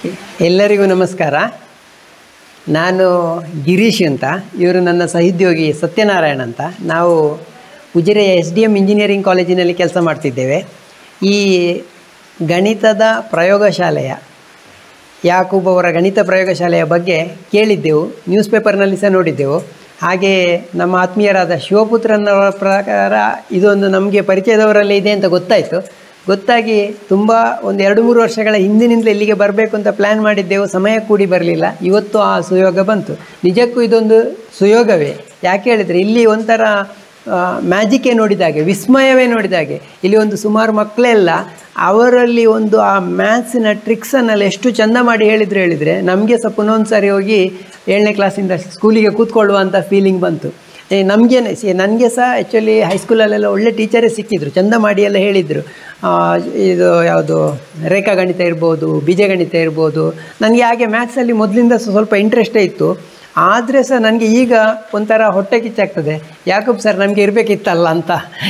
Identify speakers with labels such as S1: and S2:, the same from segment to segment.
S1: ಎಲ್ಲರಿಗೂ ನಮಸ್ಕಾರ ನಾನು ಗಿರೀಶ್ ಅಂತ ಇವರು ನನ್ನ ಸಹೋದ್ಯೋಗಿ ಸತ್ಯನಾರಾಯಣ ಅಂತ ನಾವು ಉಜಿರೆಯ ಎಸ್ ಡಿ ಎಮ್ ಇಂಜಿನಿಯರಿಂಗ್ ಕಾಲೇಜಿನಲ್ಲಿ ಕೆಲಸ ಮಾಡ್ತಿದ್ದೇವೆ ಈ ಗಣಿತದ ಪ್ರಯೋಗಶಾಲೆಯ ಯಾಕೂಬ್ ಅವರ ಗಣಿತ ಪ್ರಯೋಗಶಾಲೆಯ ಬಗ್ಗೆ ಕೇಳಿದ್ದೆವು ನ್ಯೂಸ್ ಪೇಪರ್ನಲ್ಲಿ ಸಹ ನೋಡಿದ್ದೆವು ಹಾಗೆ ನಮ್ಮ ಆತ್ಮೀಯರಾದ ಶಿವಪುತ್ರನವರ ಪ್ರಕಾರ ಇದೊಂದು ನಮಗೆ ಪರಿಚಯದವರಲ್ಲಿ ಇದೆ ಅಂತ ಗೊತ್ತಾಯಿತು ಗೊತ್ತಾಗಿ ತುಂಬ ಒಂದು ಎರಡು ಮೂರು ವರ್ಷಗಳ ಹಿಂದಿನಿಂದಲೇ ಇಲ್ಲಿಗೆ ಬರಬೇಕು ಅಂತ ಪ್ಲ್ಯಾನ್ ಮಾಡಿದ್ದೆವು ಸಮಯ ಕೂಡಿ ಬರಲಿಲ್ಲ ಇವತ್ತು ಆ ಸುಯೋಗ ಬಂತು ನಿಜಕ್ಕೂ ಇದೊಂದು ಸುಯೋಗವೇ ಯಾಕೆ ಹೇಳಿದರೆ ಇಲ್ಲಿ ಒಂಥರ ಮ್ಯಾಜಿಕೇ ನೋಡಿದಾಗೆ ವಿಸ್ಮಯವೇ ನೋಡಿದಾಗೆ ಇಲ್ಲಿ ಒಂದು ಸುಮಾರು ಮಕ್ಕಳೆಲ್ಲ ಅವರಲ್ಲಿ ಒಂದು ಆ ಮ್ಯಾಥ್ಸಿನ ಟ್ರಿಕ್ಸನ್ನೆಲ್ಲ ಎಷ್ಟು ಚಂದ ಮಾಡಿ ಹೇಳಿದ್ರು ಹೇಳಿದರೆ ನಮಗೆ ಸಹ ಪುನೊಂದು ಸಾರಿ ಹೋಗಿ ಏಳನೇ ಕ್ಲಾಸಿಂದ ಸ್ಕೂಲಿಗೆ ಕೂತ್ಕೊಳ್ಳುವಂಥ ಫೀಲಿಂಗ್ ಬಂತು ನಮಗೇನೆ ಸಿ ನನಗೆ ಸಹ ಆ್ಯಕ್ಚುಲಿ ಹೈಸ್ಕೂಲಲ್ಲೆಲ್ಲ ಒಳ್ಳೆ ಟೀಚರೇ ಸಿಕ್ಕಿದ್ರು ಚಂದ ಮಾಡಿ ಎಲ್ಲ ಹೇಳಿದರು ಇದು ಯಾವುದು ರೇಖಾಗಣಿತ ಇರ್ಬೋದು ಬೀಜಗಣಿತ ಇರ್ಬೋದು ನನಗೆ ಹಾಗೆ ಮ್ಯಾಥ್ಸಲ್ಲಿ ಮೊದಲಿಂದ ಸ್ವಲ್ಪ ಇಂಟ್ರೆಸ್ಟೇ ಇತ್ತು ಆದರೆ ಸಹ ನನಗೆ ಈಗ ಒಂಥರ ಹೊಟ್ಟೆ ಕಿಚ್ಚಾಗ್ತದೆ ಯಾಕಪ್ಪ ಸರ್ ನಮಗೆ ಇರಬೇಕಿತ್ತಲ್ಲ ಅಂತ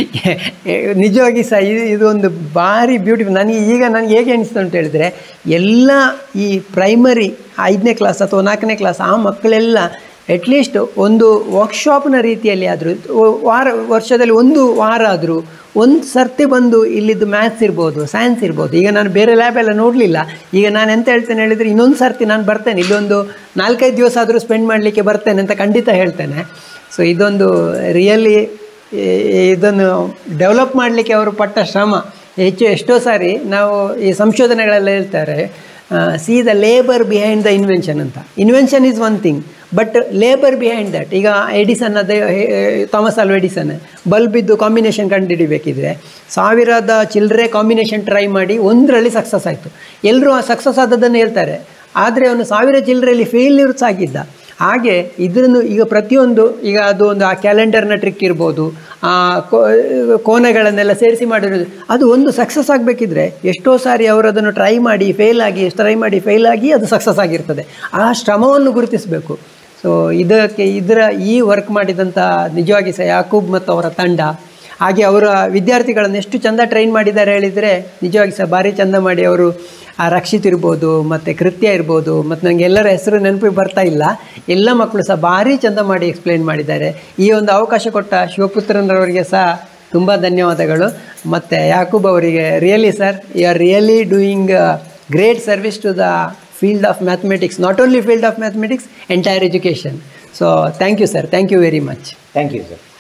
S1: ನಿಜವಾಗಿ ಸಹ ಇದು ಇದೊಂದು ಭಾರಿ ಬ್ಯೂಟಿಫುಲ್ ನನಗೆ ಈಗ ನನಗೆ ಹೇಗೆ ಅನಿಸ್ತು ಅಂತ ಹೇಳಿದರೆ ಎಲ್ಲ ಈ ಪ್ರೈಮರಿ ಐದನೇ ಕ್ಲಾಸ್ ಅಥವಾ ನಾಲ್ಕನೇ ಕ್ಲಾಸ್ ಆ ಮಕ್ಕಳೆಲ್ಲ ಅಟ್ಲೀಸ್ಟ್ ಒಂದು ವರ್ಕ್ಶಾಪ್ನ ರೀತಿಯಲ್ಲಿ ಆದರೂ ವಾರ ವರ್ಷದಲ್ಲಿ ಒಂದು ವಾರ ಆದರೂ ಒಂದು ಸರ್ತಿ ಬಂದು ಇಲ್ಲಿದ್ದು ಮ್ಯಾಥ್ಸ್ ಇರ್ಬೋದು ಸೈನ್ಸ್ ಇರ್ಬೋದು ಈಗ ನಾನು ಬೇರೆ ಲ್ಯಾಬೆಲ್ಲ ನೋಡಲಿಲ್ಲ ಈಗ ನಾನು ಎಂತ ಹೇಳ್ತೇನೆ ಹೇಳಿದರೆ ಇನ್ನೊಂದು ಸರ್ತಿ ನಾನು ಬರ್ತೇನೆ ಇಲ್ಲೊಂದು ನಾಲ್ಕೈದು ದಿವಸ ಆದರೂ ಸ್ಪೆಂಡ್ ಮಾಡಲಿಕ್ಕೆ ಬರ್ತೇನೆ ಅಂತ ಖಂಡಿತ ಹೇಳ್ತೇನೆ ಸೊ ಇದೊಂದು ರಿಯಲಿ ಇದನ್ನು ಡೆವಲಪ್ ಮಾಡಲಿಕ್ಕೆ ಅವರು ಪಟ್ಟ ಶ್ರಮ ಹೆಚ್ಚು ಎಷ್ಟೋ ಸಾರಿ ನಾವು ಈ ಸಂಶೋಧನೆಗಳೆಲ್ಲ ಹೇಳ್ತಾರೆ see the labour behind the invention ಅಂತ invention is one thing but labour behind that ಈಗ ಎಡಿಸನ್ ಅದೇ ಥಾಮಸ್ ಆಲ್ವ ಎಡಿಸನ್ ಬಲ್ಬಿದ್ದು ಕಾಂಬಿನೇಷನ್ ಕಂಡುಹಿಡಿಬೇಕಿದ್ರೆ ಸಾವಿರದ ಚಿಲ್ಲರೆ ಕಾಂಬಿನೇಷನ್ ಟ್ರೈ ಮಾಡಿ ಒಂದರಲ್ಲಿ ಸಕ್ಸಸ್ ಆಯಿತು ಎಲ್ಲರೂ ಆ ಸಕ್ಸಸ್ ಆದದ್ದನ್ನು ಹೇಳ್ತಾರೆ ಆದರೆ ಅವನು ಸಾವಿರ ಚಿಲ್ಲರೆಯಲ್ಲಿ ಫೇಲ್ಯೂರ್ಸ್ ಆಗಿದ್ದ ಹಾಗೆ ಇದನ್ನು ಈಗ ಪ್ರತಿಯೊಂದು ಈಗ ಅದು ಒಂದು ಆ ಕ್ಯಾಲೆಂಡರ್ನ ಟ್ರಿಕ್ ಇರ್ಬೋದು ಆ ಕೋಣೆಗಳನ್ನೆಲ್ಲ ಸೇರಿಸಿ ಮಾಡಿರೋದು ಅದು ಒಂದು ಸಕ್ಸಸ್ ಆಗಬೇಕಿದ್ರೆ ಎಷ್ಟೋ ಸಾರಿ ಅವರು ಅದನ್ನು ಟ್ರೈ ಮಾಡಿ ಫೇಲ್ ಆಗಿ ಟ್ರೈ ಮಾಡಿ ಫೇಲ್ ಆಗಿ ಅದು ಸಕ್ಸಸ್ ಆಗಿರ್ತದೆ ಆ ಶ್ರಮವನ್ನು ಗುರುತಿಸಬೇಕು ಸೊ ಇದಕ್ಕೆ ಇದರ ಈ ವರ್ಕ್ ಮಾಡಿದಂಥ ನಿಜವಾಗಿ ಸಹ ಯಾಕೂಬ್ ಮತ್ತು ಅವರ ತಂಡ ಹಾಗೆ ಅವರ ವಿದ್ಯಾರ್ಥಿಗಳನ್ನು ಎಷ್ಟು ಚಂದ ಟ್ರೈನ್ ಮಾಡಿದ್ದಾರೆ ಹೇಳಿದರೆ ನಿಜವಾಗಿ ಸಹ ಭಾರಿ ಚಂದ ಮಾಡಿ ಅವರು ಆ ರಕ್ಷಿತ್ ಇರ್ಬೋದು ಮತ್ತು ಕೃತ್ಯ ಇರ್ಬೋದು ಮತ್ತು ನನಗೆ ಎಲ್ಲರ ಹೆಸರು ನೆನಪಿಗೆ ಬರ್ತಾ ಇಲ್ಲ ಎಲ್ಲ ಮಕ್ಕಳು ಸಹ ಭಾರಿ ಚಂದ ಮಾಡಿ ಎಕ್ಸ್ಪ್ಲೈನ್ ಮಾಡಿದ್ದಾರೆ ಈ ಒಂದು ಅವಕಾಶ ಕೊಟ್ಟ ಶಿವಪುತ್ರನವರಿಗೆ ಸಹ ತುಂಬ ಧನ್ಯವಾದಗಳು ಮತ್ತು ಯಾಕೂಬ್ ಅವರಿಗೆ really sir you are really doing great service to the field of mathematics not only field of mathematics entire education so thank you sir thank you very much
S2: thank you sir